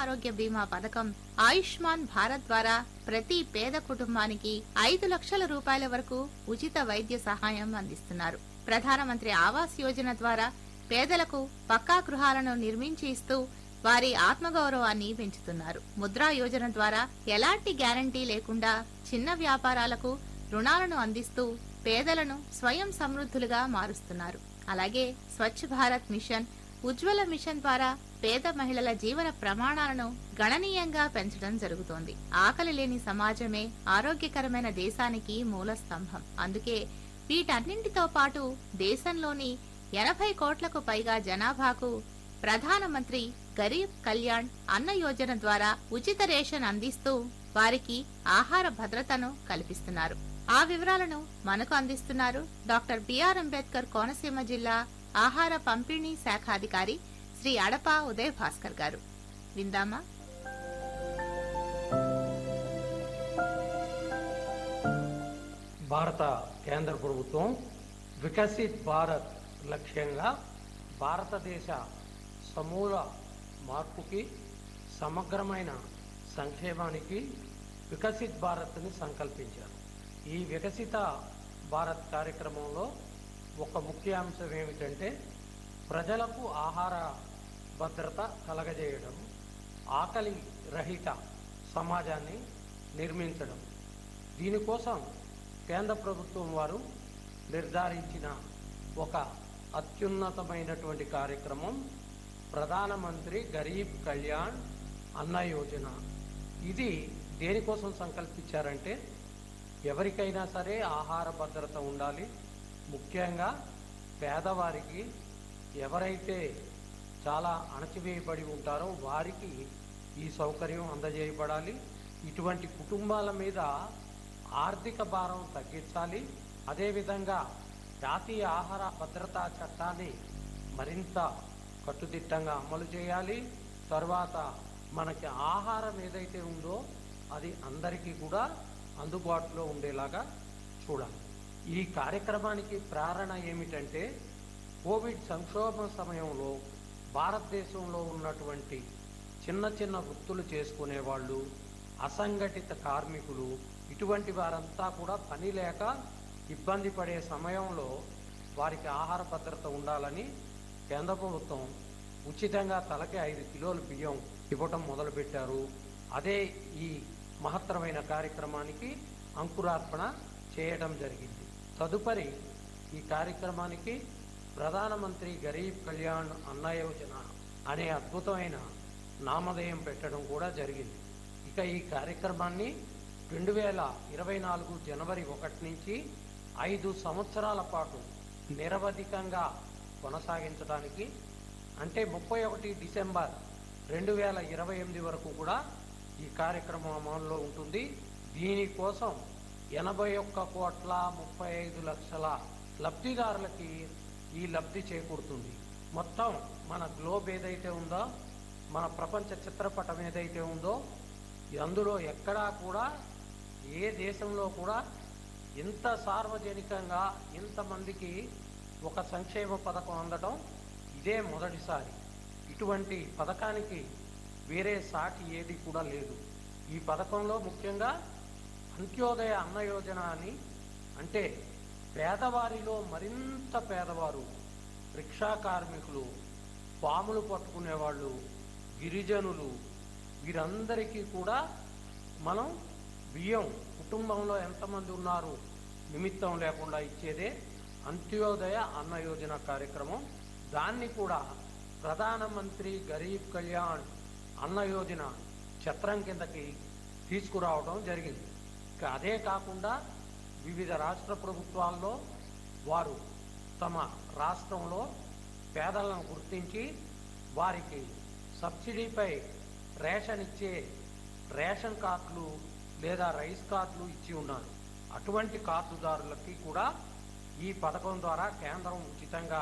ఆరోగ్య బీమా పథకం ఆయుష్మాన్ భారత్ ద్వారా ప్రతి పేద కుటుంబానికి ఐదు లక్షల రూపాయల వరకు ఉచిత వైద్య సహాయం అందిస్తున్నారు ప్రధానమంత్రి ఆవాస్ యోజన ద్వారా పేదలకు పక్కా గృహాలను నిర్మించి ఇస్తూ వారి ఆత్మగౌరవాన్ని పెంచుతున్నారు ముద్రా యోజన ద్వారా ఎలాంటి గ్యారంటీ లేకుండా చిన్న వ్యాపారాలకు రుణాలను అందిస్తూ పేదలను స్వయం సమృద్ధులుగా మారుస్తున్నారు అలాగే స్వచ్ఛ భారత్ మిషన్ ఉజ్వల మిషన్ ద్వారా పేద మహిళల జీవన ప్రమాణాలను గణనీయంగా పెంచడం జరుగుతోంది ఆకలి లేని సమాజమే ఆరోగ్యకరమైన దేశానికి మూల స్తంభం అందుకే వీటన్నింటితో పాటు దేశంలోని ఎనభై కోట్లకు పైగా జనాభాకు ప్రధానమంత్రి గరీబ్ కళ్యాణ్ అన్న యోజన ద్వారా ఉచిత రేషన్ అందిస్తూ వారికి ఆహార భద్రతను కల్పిస్తున్నారు ఆ వివరాలను మనకు అందిస్తున్నారు డాక్టర్ బిఆర్ అంబేద్కర్ కోనసీమ జిల్లా ఆహార పంపిణీ శాఖాధికారి శ్రీ అడప ఉదయ్ భాస్కర్ గారు విందామా భారత కేంద్ర ప్రభుత్వం వికసిత్ భారత్ లక్ష్యంగా భారతదేశ సమూల మార్పుకి సమగ్రమైన సంక్షేమానికి వికసిత్ భారత్ని సంకల్పించారు ఈ వికసిత భారత్ కార్యక్రమంలో ఒక ముఖ్య అంశం ఏమిటంటే ప్రజలకు ఆహార భద్రత కలగజేయడం ఆకలి రహిత సమాజాన్ని నిర్మించడం దీనికోసం కేంద్ర ప్రభుత్వం వారు నిర్ధారించిన ఒక అత్యున్నతమైనటువంటి కార్యక్రమం ప్రధానమంత్రి గరీబ్ కళ్యాణ్ అన్న యోజన ఇది దేనికోసం సంకల్పించారంటే ఎవరికైనా సరే ఆహార భద్రత ఉండాలి ముఖ్యంగా పేదవారికి ఎవరైతే చాలా అణచివేయబడి ఉంటారో వారికి ఈ సౌకర్యం అందజేయబడాలి ఇటువంటి కుటుంబాల మీద ఆర్థిక భారం తగ్గించాలి అదేవిధంగా జాతీయ ఆహార భద్రతా చట్టాన్ని మరింత కట్టుదిట్టంగా అమలు చేయాలి తర్వాత మనకి ఆహారం ఏదైతే ఉందో అది అందరికీ కూడా అందుబాటులో ఉండేలాగా చూడాలి ఈ కార్యక్రమానికి ప్రేరణ ఏమిటంటే కోవిడ్ సంక్షోభం సమయంలో భారతదేశంలో ఉన్నటువంటి చిన్న చిన్న వృత్తులు చేసుకునే వాళ్ళు అసంఘటిత కార్మికులు ఇటువంటి వారంతా కూడా పని లేక ఇబ్బంది పడే సమయంలో వారికి ఆహార భద్రత ఉండాలని కేంద్ర ప్రభుత్వం ఉచితంగా తలకి ఐదు కిలోల బియ్యం ఇవ్వటం మొదలుపెట్టారు అదే ఈ మహత్తరమైన కార్యక్రమానికి అంకురార్పణ చేయడం జరిగింది తదుపరి ఈ కార్యక్రమానికి ప్రధానమంత్రి గరీబ్ కళ్యాణ్ అన్న యోజన అనే అద్భుతమైన నామధేయం పెట్టడం కూడా జరిగింది ఇక ఈ కార్యక్రమాన్ని రెండు వేల ఇరవై నాలుగు జనవరి ఒకటి నుంచి ఐదు సంవత్సరాల పాటు నిరవధికంగా కొనసాగించడానికి అంటే ముప్పై ఒకటి డిసెంబర్ రెండు వేల ఇరవై ఎనిమిది వరకు కూడా ఈ కార్యక్రమం అమల్లో ఉంటుంది దీనికోసం ఎనభై ఒక్క కోట్ల ముప్పై ఐదు లక్షల లబ్ధిదారులకి ఈ లబ్ధి చేకూరుతుంది మొత్తం మన గ్లోబ్ ఏదైతే ఉందో మన ప్రపంచ చిత్రపటం ఏదైతే ఉందో అందులో ఎక్కడా కూడా ఏ దేశంలో కూడా ఇంత సార్వజనికంగా ఇంతమందికి ఒక సంక్షేమ పథకం అందడం ఇదే మొదటిసారి ఇటువంటి పథకానికి వేరే సాటి ఏది కూడా లేదు ఈ పథకంలో ముఖ్యంగా అంత్యోదయ అన్న యోజన అని అంటే పేదవారిలో మరింత పేదవారు రిక్షా కార్మికులు పాములు పట్టుకునేవాళ్ళు గిరిజనులు వీరందరికీ కూడా మనం బియ్యం కుటుంబంలో ఎంతమంది ఉన్నారు నిమిత్తం లేకుండా ఇచ్చేదే అంత్యోదయ అన్న యోజన కార్యక్రమం దాన్ని కూడా ప్రధానమంత్రి గరీబ్ కళ్యాణ్ అన్న యోజన ఛత్రం కిందకి తీసుకురావడం జరిగింది ఇక అదే కాకుండా వివిధ రాష్ట్ర ప్రభుత్వాల్లో వారు తమ రాష్ట్రంలో పేదలను గుర్తించి వారికి సబ్సిడీపై రేషన్ ఇచ్చే రేషన్ కార్డులు లేదా రైస్ కార్డులు ఇచ్చి ఉన్నారు అటువంటి కార్డుదారులకి కూడా ఈ పథకం ద్వారా కేంద్రం ఉచితంగా